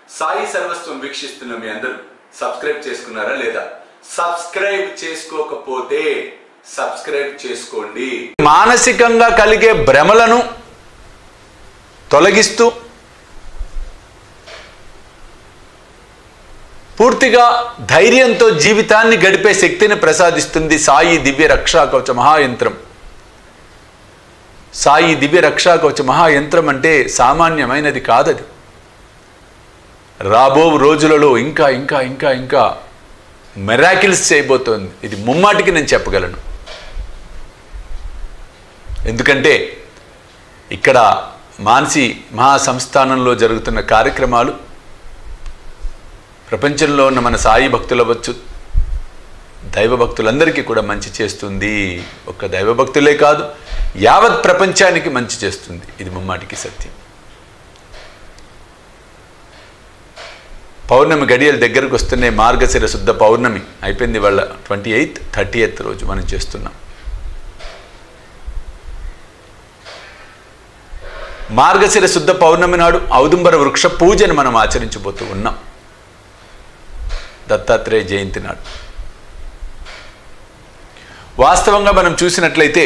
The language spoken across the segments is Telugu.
సాయి సర్వస్వం వీక్షిస్తున్న మీ అందరూ సబ్స్క్రైబ్ చేసుకున్నారా లేదా సబ్స్క్రైబ్ చేసుకోకపోతే సబ్స్క్రైబ్ చేసుకోండి మానసికంగా కలిగే భ్రమలను తొలగిస్తూ పూర్తిగా ధైర్యంతో జీవితాన్ని గడిపే శక్తిని ప్రసాదిస్తుంది సాయి దివ్య రక్షా కవచ మహాయంత్రం సాయి దివ్య రక్షా కవచ మహాయంత్రం అంటే సామాన్యమైనది కాదది రాబో రోజులలో ఇంకా ఇంకా ఇంకా ఇంకా మెరాకిల్స్ చేయబోతోంది ఇది ముమ్మాటికి నేను చెప్పగలను ఎందుకంటే ఇక్కడ మానసి మహాసంస్థానంలో జరుగుతున్న కార్యక్రమాలు ప్రపంచంలో ఉన్న మన సాయి భక్తులు అవ్వచ్చు దైవ భక్తులందరికీ కూడా మంచి చేస్తుంది ఒక్క దైవ భక్తులే కాదు యావత్ ప్రపంచానికి మంచి చేస్తుంది ఇది ముమ్మాటికి సత్యం పౌర్ణమి గడియల దగ్గరకు వస్తున్నాయి మార్గశిర శుద్ధ పౌర్ణమి అయిపోయింది వాళ్ళ ట్వంటీ ఎయిత్ థర్టీ ఎయిత్ రోజు మనం చేస్తున్నాం మార్గశిర శుద్ధ పౌర్ణమి నాడు ఔదుంబర వృక్ష పూజను మనం ఆచరించబోతూ ఉన్నాం దత్తాత్రేయ జయంతి నాడు వాస్తవంగా మనం చూసినట్లయితే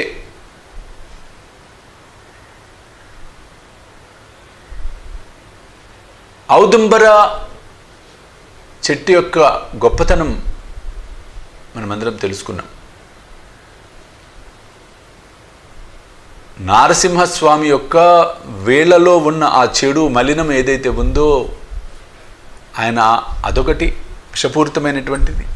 ఔదుంబర చెట్టు యొక్క గొప్పతనం మనమందరం తెలుసుకున్నాం నారసింహస్వామి యొక్క వేళ్లలో ఉన్న ఆ చెడు మలినం ఏదైతే ఉందో ఆయన అదొకటి విషపూరితమైనటువంటిది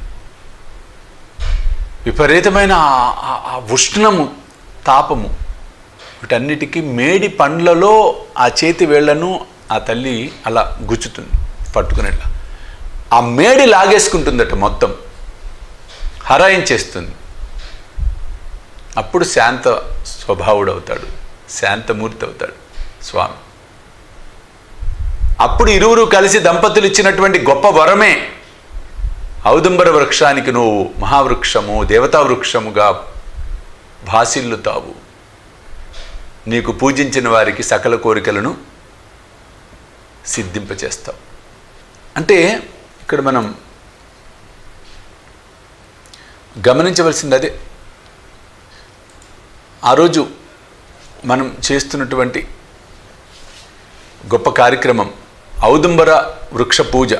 విపరీతమైన ఆ- ఆ- ఆ ఉష్ణము తాపము వీటన్నిటికీ మేడి పండ్లలో ఆ చేతి వేళ్లను ఆ తల్లి అలా గుచ్చుతుంది పట్టుకునేట్లా ఆ మేడి లాగేసుకుంటుందట మొత్తం హరాయించేస్తుంది అప్పుడు శాంత స్వభావుడు అవుతాడు శాంతమూర్తి అవుతాడు స్వామి అప్పుడు ఇరువురు కలిసి దంపతులు ఇచ్చినటువంటి గొప్ప వరమే ఔదుంబర వృక్షానికి నువ్వు మహావృక్షము దేవతా వృక్షముగా భాసిల్లుతావు నీకు పూజించిన వారికి సకల కోరికలను సిద్ధింపచేస్తావు అంటే ఇక్కడ మనం గమనించవలసింది అదే ఆ రోజు మనం చేస్తున్నటువంటి గొప్ప కార్యక్రమం ఔదుంబర వృక్ష పూజ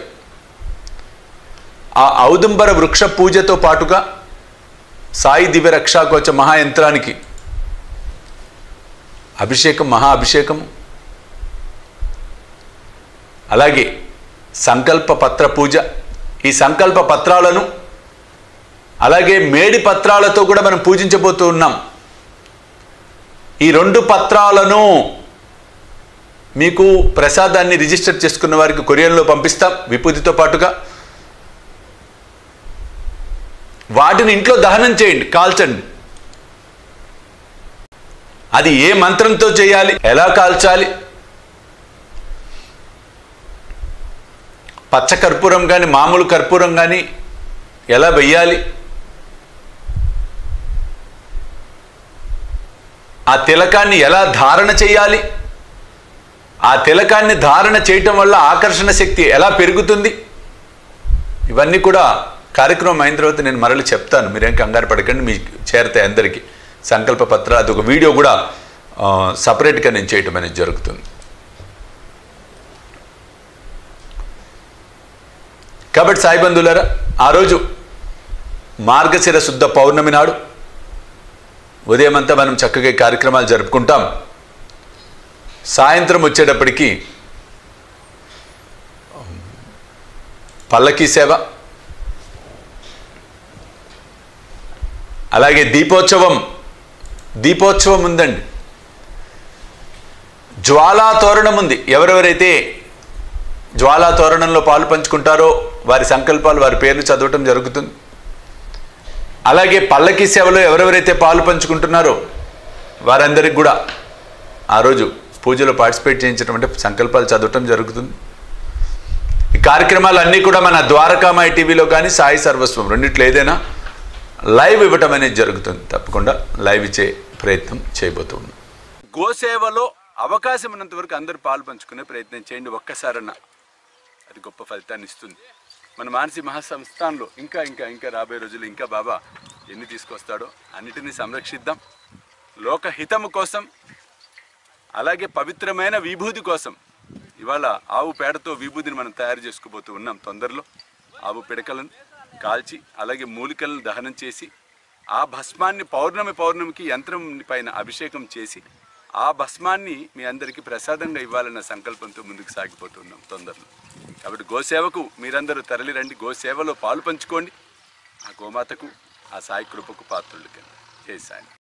ఆ ఔదుంబర వృక్ష పూజతో పాటుగా సాయి దివ్య రక్షాకోచ మహాయంత్రానికి అభిషేకం మహా అభిషేకము అలాగే సంకల్ప పత్ర పూజ ఈ సంకల్ప పత్రాలను అలాగే మేడి పత్రాలతో కూడా మనం పూజించబోతూ ఉన్నాం ఈ రెండు పత్రాలను మీకు ప్రసాదాన్ని రిజిస్టర్ చేసుకున్న వారికి కొరియన్లో పంపిస్తాం విభూతితో పాటుగా వాటిని ఇంట్లో దహనం చేయండి కాల్చండి అది ఏ మంత్రంతో చేయాలి ఎలా కాల్చాలి పచ్చ కర్పూరం కానీ మామూలు కర్పూరం కానీ ఎలా వెయ్యాలి ఆ తిలకాన్ని ఎలా ధారణ చేయాలి ఆ తిలకాన్ని ధారణ చేయటం వల్ల ఆకర్షణ శక్తి ఎలా పెరుగుతుంది ఇవన్నీ కూడా కార్యక్రమం అయిన తర్వాత నేను మరలి చెప్తాను మీరేం కంగారు పడకండి మీ చేరతాయి అందరికీ సంకల్ప పత్ర అది ఒక వీడియో కూడా సపరేట్గా నేను చేయటం అనేది జరుగుతుంది కాబట్టి సాయి బంధువులారా ఆ రోజు మార్గశిర శుద్ధ పౌర్ణమి నాడు ఉదయం అంతా మనం చక్కగా ఈ కార్యక్రమాలు జరుపుకుంటాం సాయంత్రం వచ్చేటప్పటికి పల్లకీ సేవ అలాగే దీపోత్సవం దీపోత్సవం ఉందండి జ్వాలా తోరణం ఉంది ఎవరెవరైతే జ్వాలా తోరణంలో పాలు పంచుకుంటారో వారి సంకల్పాలు వారి పేర్లు చదవటం జరుగుతుంది అలాగే పల్లకి సేవలో ఎవరెవరైతే పాలు పంచుకుంటున్నారో వారందరికి కూడా ఆ రోజు పూజలో పార్టిసిపేట్ చేయించడం అంటే సంకల్పాలు చదవటం జరుగుతుంది ఈ కార్యక్రమాలు అన్నీ కూడా మన ద్వారకామాయి టీవీలో కానీ సాయి సర్వస్వం రెండిట్లో ఏదైనా లైవ్ ఇవ్వటం అనేది జరుగుతుంది తప్పకుండా లైవ్ ఇచ్చే ప్రయత్నం చేయబోతున్నాం గోసేవలో అవకాశం ఉన్నంత వరకు అందరూ పాలు పంచుకునే ప్రయత్నం చేయండి ఒక్కసారన్నా అది గొప్ప ఫలితాన్ని ఇస్తుంది మన మానసి మహాసంస్థానంలో ఇంకా ఇంకా ఇంకా రాబోయే రోజులు ఇంకా బాబా ఎన్ని తీసుకొస్తాడో అన్నిటినీ సంరక్షిద్దాం లోకహితము కోసం అలాగే పవిత్రమైన విభూది కోసం ఇవాళ ఆవు పేడతో విభూదిని మనం తయారు చేసుకోబోతూ ఉన్నాం తొందరలో ఆవు పిడకలను కాల్చి అలాగే మూలికలను దహనం చేసి ఆ భస్మాన్ని పౌర్ణమి పౌర్ణమికి యంత్రం పైన అభిషేకం చేసి ఆ భస్మాన్ని మీ అందరికీ ప్రసాదంగా ఇవ్వాలన్న సంకల్పంతో ముందుకు సాగిపోతున్నాం తొందరలో కాబట్టి గోసేవకు మీరందరూ తరలి రండి గోసేవలో పాలు పంచుకోండి ఆ గోమాతకు ఆ సాయి కృపకు పాత్రులు కింద జై సాయి